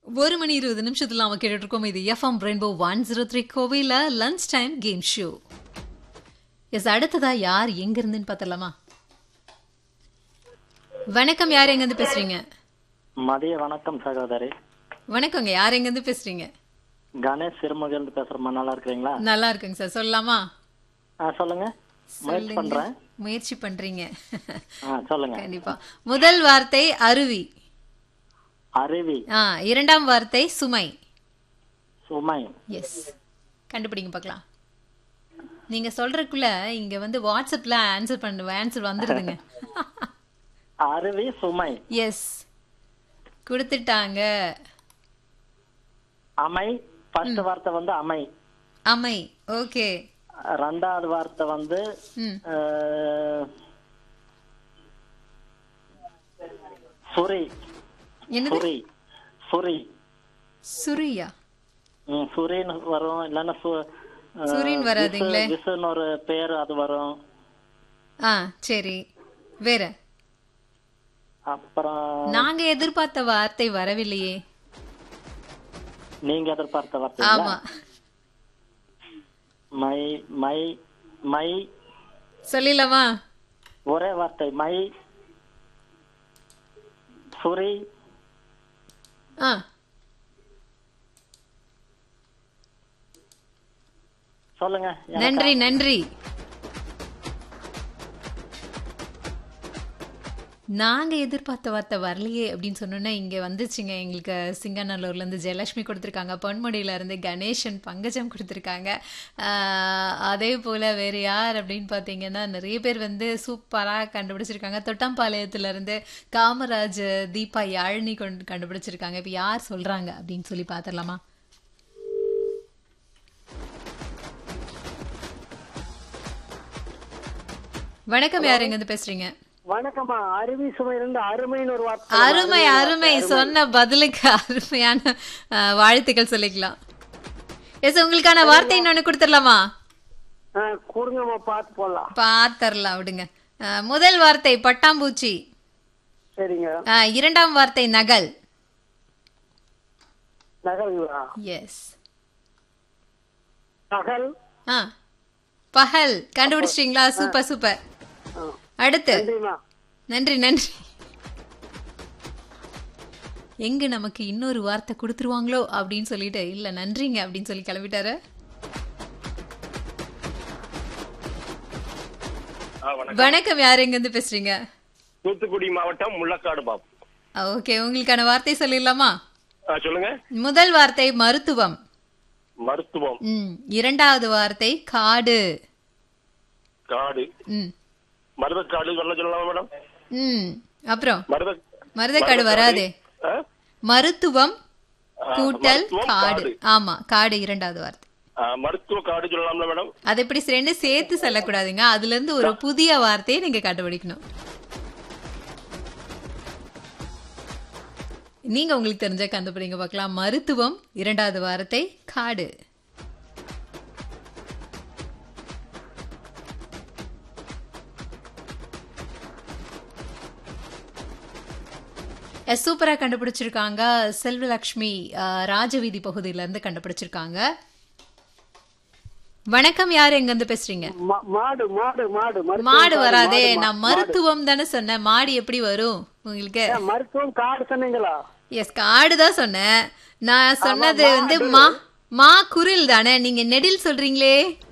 ஒரு மணி இருபது நிமிஷத்துல அவன் கேட்டுட்டு இருக்கோம் இது FM rainbow one zero three கோவில லஞ்ச் டைம் கேம் ஷோ எஸ் அடுத்ததா யார் எங்க இருந்துன்னு பார்த்தலாமா வணக்கம் யார் எங்க இருந்து பேசுறீங்க மதிய வணக்கம் சகோதரி வணக்கங்க யார் எங்க இருந்து பேசுறீங்க கணேஷ் சிறுமுகிலிருந்து பேசுறேம்மா நல்லா இருக்கிறீங்களா நல்லா இருக்குங்க சார் சொல்லலாமா ஆ சொல்லுங்க முயற்சி சொல்லுங்க. பண்றேன் முயற்சி பண்றீங்க ஆ சொல்லுங்க கண்டிப்பா முதல் வார்த்தை அருவி அருவி ஆ இரண்டாம் வார்த்தை சுமை சுமை எஸ் கண்டுபிடிங்க பார்க்கலாம் நீங்க சொல்றதுக்குள்ள இங்க வந்து வாட்ஸ்அப்ல ஆன்சர் பண்ணு ஆன்சர் வந்துருதுங்க அருவி சுமை எஸ் கொடுத்துட்டாங்க அமை ஃபர்ஸ்ட் வார்த்தை வந்து அமை அமை ஓகே ரெண்டாவது வார்த்தை வந்து ம் அஹ், சுரி என்னது சுரி சுரி சுரியா ம், சுரின்னு வரும் இல்லைன்னா சு அஹ், சுரின்னு வராதுங்களே. விசு- விசுன்னு ஒரு பேர் அது வரும் ஆ சரி வேற அப்புறம் நாங்க எதிர்பார்த்த வார்த்தை வரவில்லையே நீங்க எதிர்பார்த்த வார்த்தை ஆமா மை மை மை சொல்லிடலாமா ஒரே வார்த்தை மை சுரி ஆ சொல்லுங்க எனக்கு நன்றி நன்றி நாங்க எதிர்பார்த்த வார்த்தை வரலையே அப்படின்னு சொன்னோன்னா இங்க வந்துச்சுங்க எங்களுக்கு சிங்கநல்லூர்ல இருந்து ஜெயலட்சுமி கொடுத்துருக்காங்க பொன்முடியில இருந்து கணேசன் பங்கஜம் கொடுத்துருக்காங்க ஆஹ், அதே போல வேற யார் அப்படின்னு பார்த்தீங்கன்னா நிறைய பேர் வந்து சூப்பரா கண்டுபிடிச்சிருக்காங்க தொட்டம்பாளையத்துல இருந்து காமராஜ் தீபா யாழினி கொண்டு கண்டுபிடிச்சிருக்காங்க இப்ப யார் சொல்றாங்க அப்படின்னு சொல்லி பார்த்துடலாமா வணக்கம் யார் எங்க இருந்து பேசுறீங்க வணக்கம்மா அருவி சுமையிலிருந்து அருமைன்னு ஒரு வார்த்தை அருமை அருமை சொன்ன பதிலுக்கு அருமையான அஹ், வாழ்த்துக்கள் சொல்லிக்கலாம் எஸ் உங்களுக்கான வார்த்தை இன்னொன்னு கொடுத்துடலாமா ஆ, கொடுங்கம்மா பார்த்து போடலாம் பாத்தரலாம் விடுங்க அஹ், முதல் வார்த்தை பட்டாம்பூச்சி சரிங்க அஹ், இரண்டாம் வார்த்தை நகல் நகல்ங்களா எஸ் நகல் ஆ பகல் கண்டுபிடிச்சிட்டீங்களா சூப்பர் சூப்பர் ஆ, அடுத்து நன்றிம்மா நன்றி நன்றி எங்க நமக்கு இன்னொரு வார்த்தை கொடுத்துருவாங்களோ அப்படின்னு சொல்லிட்டு இல்ல நன்றிங்க அப்படின்னு சொல்லி கிளம்பிட்டாரு ஆ, வணக்கம் வணக்கம் யார் எங்க இருந்து பேசுறீங்க தூத்துக்குடி மாவட்டம் முள்ளக்காடு பாபு ஓகே உங்களுக்கான வார்த்தை சொல்லிடலாமா ஆ, சொல்லுங்க முதல் வார்த்தை மருத்துவம் மருத்துவம் ம் இரண்டாவது வார்த்தை காடு காடு ம் மருதக்காடு சொல்ல சொல்லலாமா மேடம் ம் அப்புறம் மருத மருதக்காடு வராதே ஆ? மருத்துவம் ஆ, கூட்டல் மருத்துவம், காடு காடு. ஆமா காடு இரண்டாவது வார்த்தை ஆ, மருத்துவ காடு சொல்லலாம்ல மேடம் அது எப்படி ரெண்டு சேர்த்து சொல்லக்கூடாதுங்க அதுல இருந்து ஒரு புதிய வார்த்தையை நீங்க கண்டுபிடிக்கணும் நீங்க உங்களுக்கு தெரிஞ்ச கண்டுபிடிங்க பார்க்கலாம் மருத்துவம் இரண்டாவது வார்த்தை காடு எஸ் சூப்பரா கண்டுபிடிச்சிருக்காங்க செல்வலக்ஷ்மி அஹ், ராஜவீதி பகுதியில இருந்து கண்டுபிடிச்சிருக்காங்க வணக்கம் யார் எங்க இருந்து பேசுறீங்க மா- மாடு மாடு மாடு மருத்துவம் மாடு காடு, வராதே மாடு, நான் மா- மருத்துவம் தானே சொன்னேன் மாடு எப்படி வரும் உங்களுக்கு ஏ, மருத்துவம் காடு சொன்னீங்களா எஸ் காடு தான் சொன்னேன் நான் சொன்னது வந்து மா மா குரில் தானே நீங்க நெடில் சொல்றீங்களே